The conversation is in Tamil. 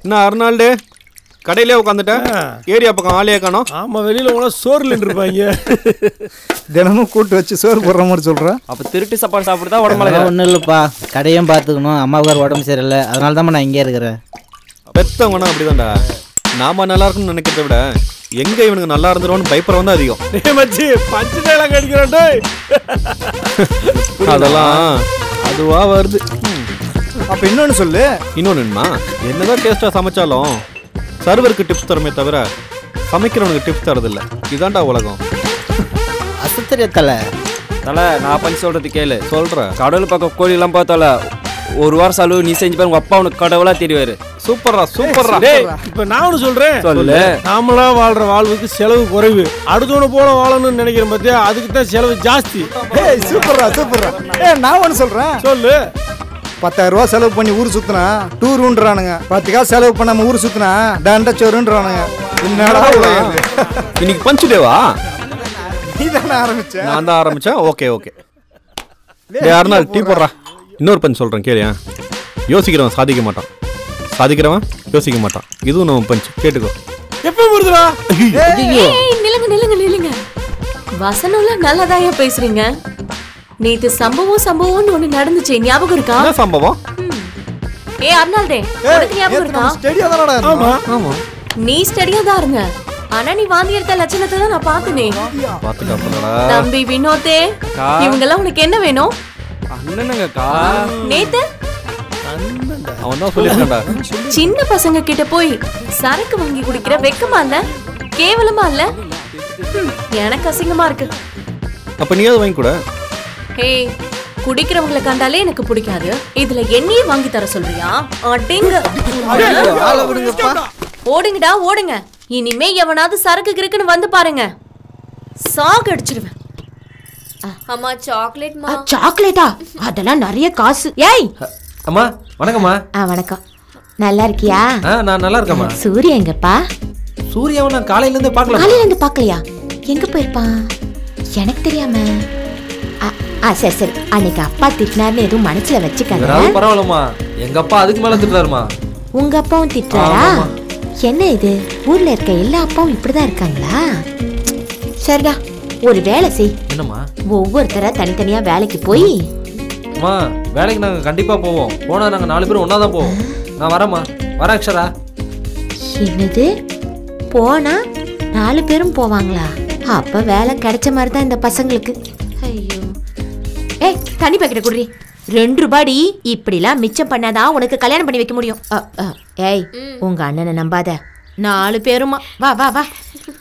என்ன அருணாள்டே கடையிலே உட்காந்துட்டேன் ஏரியா பக்கம் ஆளே காணோம் ஆமா வெளியில போனா சோறுல இருப்பாங்க தினமும் கூட்டு வச்சு சோறு போடுற மாதிரி சொல்கிறேன் அப்ப திருட்டு சாப்பாடு சாப்பிட்டு உடம்புல அதெல்லாம் ஒன்றும் இல்லைப்பா கடையும் பார்த்துக்கணும் அம்மாவுக்கு வேறு உடம்பு சரியில்லை அதனால தான் நான் இங்கே இருக்கிறேன் பெத்தவங்கன்னா அப்படிதான்டா நாம நல்லா இருக்கும்னு நினைக்கிறத விட எங்க இவனுக்கு நல்லா இருந்துருவோம்னு பயப்படுறவன் தான் அதிகம் டேய் மச்சி பஞ்சு டைலாக் அடிக்கிறேன் டேய் அதெல்லாம் அதுவா வருது அப்போ இன்னொன்று சொல்லு இன்னொன்னுமா என்னதான் டேஸ்டா சமைச்சாலும் சர்வருக்கு டிப்ஸ் தருமே தவிர சமைக்கிறவனுக்கு டிப்ஸ் தரதில்ல இதான்டா உலகம் அசத்திரிய தலை தல நான் பண்ணி சொல்றது கேளு சொல்ற கடவுள் பக்கம் கோழி எல்லாம் பார்த்தோல ஒரு வாரம் செலவு நீ செஞ்சு பாரு உங்க அப்பா உனக்கு கடவுளா தெரிவாரு சூப்பர்ரா சூப்பர்ரா டேய் இப்போ நான் ஒன்று சொல்றேன் சொல்லு நாமளா வாழ்ற வாழ்வுக்கு செலவு குறைவு அடுத்தவனை போல வாழணும்னு நினைக்கிறேன் பார்த்தியா அதுக்கு தான் செலவு ஜாஸ்தி ஏய் சூப்பர்ரா சூப்பர்ரா ஏ நான் ஒன்று சொல்கிறேன் சொல்லு பத்தாயிரம் ரூபா செலவு பண்ணி ஊர் சுத்தினா டூருன்றானுங்க பத்து காசு செலவு பண்ணாம ஊர் சுத்தினா டண்டச்சோறுன்றானுங்க என்னடா உலகம் இது? இன்னைக்கு பஞ்சு டேவா நீ தானே ஆரம்பிச்ச நான் தான் ஆரம்பிச்சேன் ஓகே ஓகே டேய் அருணாள் டீ போடுறா இன்னொரு பஞ்ச் சொல்றேன் கேளியா யோசிக்கிறவன் சாதிக்க மாட்டான் சாதிக்கிறவன் யோசிக்க மாட்டான் இதுவும் நம்ம பஞ்ச் கேட்டுக்கோ எப்போ வருதுடா ஏய் நில்லுங்க நில்லுங்க நில்லுங்க வசனம்லாம் நல்லாதாயா பேசுறீங்க நேத்து சம்பவம் சம்பவம்னு ஒண்ணு நடந்துச்சு ஞாபகம் இருக்கா என்ன சம்பவம் ஏ அர்னால்டே உனக்கு ஞாபகம் இருக்கா ஸ்டெடியா தானடா ஆமா ஆமா நீ ஸ்டடியா தான் இருங்க ஆனா நீ வாந்தி எடுத்த லட்சணத்தை தான் நான் பார்த்தனே பாத்துக்கா பண்ணடா தம்பி வினோத்தே அக்கா. இவங்க எல்லாம் உனக்கு என்ன வேணும் அண்ணனுங்கக்கா நேத்து அவன் தான் சொல்லியிருக்கான்டா சின்ன பசங்க கிட்ட போய் சரக்கு வாங்கி குடிக்கிற வெக்கமா இல்ல கேவலமா இல்ல ஹம், எனக்கு அசிங்கமா இருக்கு அப்ப நீயாவது வாங்கி கூட ஹே குடிக்கிறவங்களை கண்டாலே எனக்கு பிடிக்காது இதுல எண்ணெயே வாங்கி தர சொல்றியா அடிங்க ஆளை விடுங்கப்பா ஓடுங்கடா ஓடுங்க இனிமே எவனாவது சரக்கு கிறுக்குன்னு வந்து பாருங்க சாக் அடிச்சிருவேன் அம்மா சாக்லேட்மா சாக்லேட்டா அதெல்லாம் நிறைய காசு ஏய் அம்மா வணக்கம்மா ஆ வணக்கம் நல்லா இருக்கியா ஆ நான் நல்லா இருக்கேம்மா சூர்யா எங்கப்பா சூர்யாவை நான் காலையில இருந்து பார்க்கல காலையில இருந்து பார்க்கலையா எங்க போயிருப்பான் எனக்கு தெரியாம ஆ, ஆ சரி சரி அன்னைக்கு அப்பா திட்டினார்னு எதுவும் மனசுல வச்சுக்காத வேறாவது பரவாயில்லம்மா எங்க அப்பா அதுக்கு மேல திட்டுறாருமா உங்க அப்பாவும் திட்டுறாரா ஆமாம்மா. என்ன இது ஊர்ல இருக்க எல்லா அப்பாவும் இப்படிதான் இருக்காங்களா சரிடா ஒரு வேலை செய் என்னம்மா ஒவ்வொருத்தரா தனித்தனியா வேலைக்கு போய் அம்மா வேலைக்கு நாங்க கண்டிப்பா போவோம் போனா நாங்க நாலு பேரும் ஒண்ணா தான் போவோம் நான் வரேம்மா வரேன் அக்ஷரா என்னது போனா நாலு பேரும் போவாங்களா அப்ப வேலை கிடைச்ச மாதிரி தான் இந்த பசங்களுக்கு ஐயோ ஏய் தண்ணி பாக்கெட் குடுறி ரெண்டு ரூபாடி இப்படிலாம் மிச்சம் பண்ணாதான் உனக்கு கல்யாணம் பண்ணி வைக்க முடியும் அ, அ, ஏய் உங்க அண்ணனை நம்பாத நாலு பேருமா வா வா வா